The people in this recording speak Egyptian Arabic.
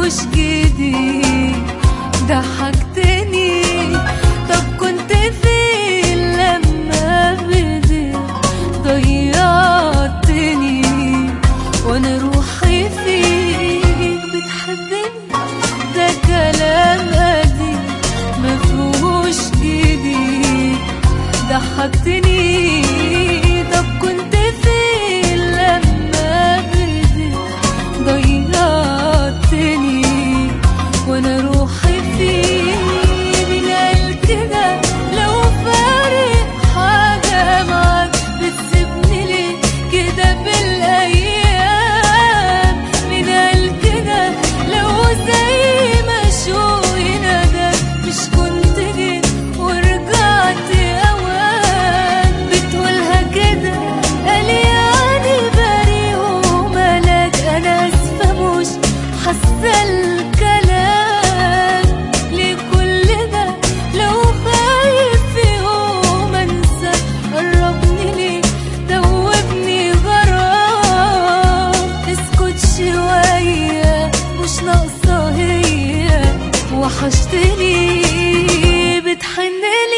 مفهوش جديد ضحكتني طب كنت فين لما بديت ضيعتني وانا روحي فيك بتحبني ده كلام قديم مفهوش جديد ضحكتني طب كنت فين لما بديت ضيعتني وانا روحي فيك مين قال كده لو فارق حاجة معاك بتسيبني ليه كده بالايام مين قال كده لو زي ما شوقي ندى مش كنت جيت ورجعت اوان بتقولها كده قال يعني بريء وملاك انا اسفه مش حاسه الكلام ليه كل ده لو خايف في يوم انسى قربني ليه دوبني غرام اسكت شويه مش ناقصه هي وحشتني بتحنلي